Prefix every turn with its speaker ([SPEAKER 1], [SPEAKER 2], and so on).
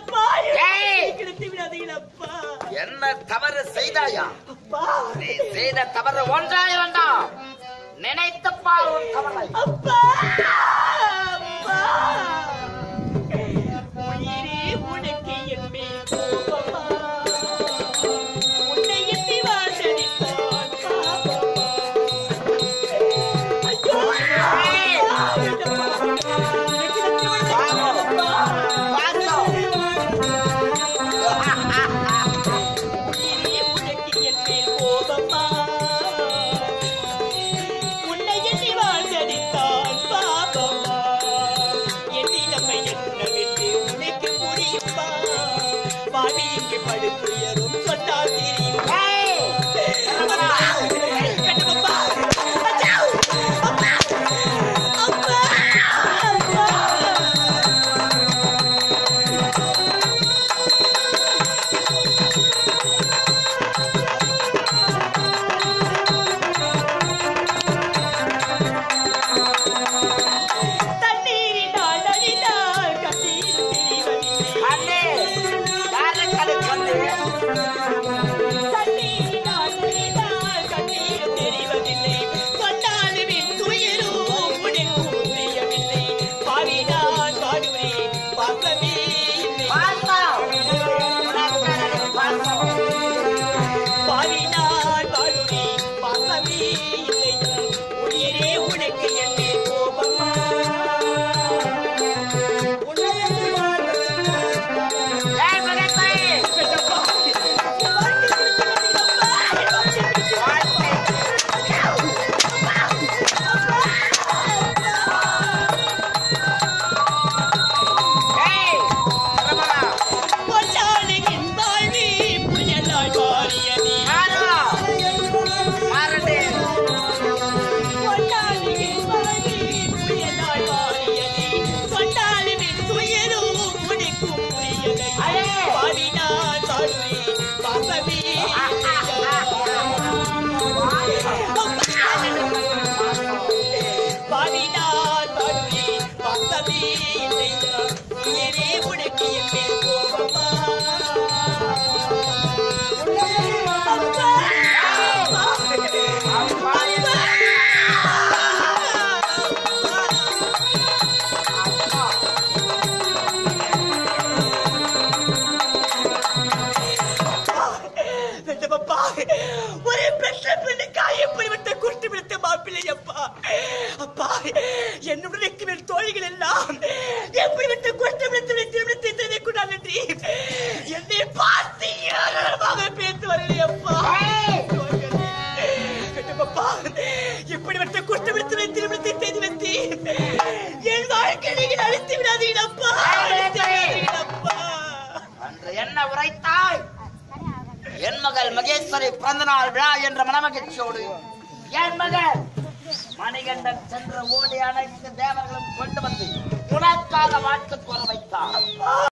[SPEAKER 1] அப்பா
[SPEAKER 2] ஏய்!
[SPEAKER 1] கிடைத்து விடாதீங்களப்பா
[SPEAKER 2] என்ன தவறு செய்தாயா
[SPEAKER 1] அப்பா
[SPEAKER 2] நீ செய்த தவறு ஒன்றா இரண்டா நினைத்து பார் உன் தவறை
[SPEAKER 1] அப்பா அப்பா உயிரே உனக்கு என் மேல் கோபமா உன்னை எண்ணி வாசலித்தான் பாவமா ஐயோ உயிரே உனக்கு என் மேல் கோபமா உன்னை எண்ணி வாழ்ந்தடித்தான் பாபமா என் நிலைமை என்னவென்று உனக்கு புரியுமா பாவி இங்கு படுத்துயரும் சொன்னால் தெரியும் அப்பா! கண்ணப்பா! அச்சாவ்! அப்பா! அப்பா! அப்பா! தண்ணீரினால் அடித்தால் கண்ணீர் தெரிவதில்லை
[SPEAKER 2] அண்ணே யாருக்கு வந்து
[SPEAKER 1] தண்ணீரினால் அடித்தால் கண்ணீர் தெரிவதில்லை சொன்னாலும் என் துயரும் உனக்கு புரியவில்லை பாவினான் பாடுவேன் பாக்கவே இல்லை பாவினான் பாடுவேன் பாக்கவே இல்லை உயிரே உனக்கு என் மேல் கோபமா உன்னை என்று
[SPEAKER 2] ஏய் மகேஸ்வரி
[SPEAKER 1] பெற்றப்பா வாழ்க்கை திருப்பதியப்பா வாழ்க்கை
[SPEAKER 2] ஏய் ரமணா
[SPEAKER 1] பொன்னாளியின் வாழ்வி புயலாய் மாறியது
[SPEAKER 2] யாரோ மாறடே
[SPEAKER 1] பொன்னாளியின் வாழ்வி புயலாய் மாறியது சொன்னாலுமின் துயரும் உனக்கும் புரியலை
[SPEAKER 2] அடே!
[SPEAKER 1] பாடினான் வாழ்வேன் பாப்பவே பாடினான் வாழ்வேன் பாப்பவே இல்லையா உயிரே உனக்கு என் மேல் கோபமா அப்பா! வெட்டப்பா ஒரே பெற்ற பெண்ணுக்காக எப்படிப்பட்ட குஷ்டி பிடித்த மாப்பிள்ளை அப்பா அப்பா என்னுடன் இருக்கிற தோழிகள் எல்லாம் எப்படிப்பட்ட குஷ்டி பிடித்து திருமணத்தை செய்து கொண்டால் என்று என்னை பார்த்து ஏளனமாக பேசி வரலே அப்பா வெட்டப்பா இப்படிப்பட்ட குஷ்டி பிடித்து திருமணத்தை செய்து வைத்து என் வாழ்க்கை நீங்கள் அழித்து விடாதீங்கப்பா அழித்து விடாதீங்கப்பா
[SPEAKER 2] அன்று என்ன உரைத்தாய் என் மகள் மகேஸ்வரி பிறந்த நாள் விழா என்ற மனமகிழ்ச்சியோடு என் மகள் மணிகண்டன் சென்ற ஓடி அனைத்து தேவர்களும் கொண்டு வந்து உனக்காக வாழ்த்து கூற வைத்தார்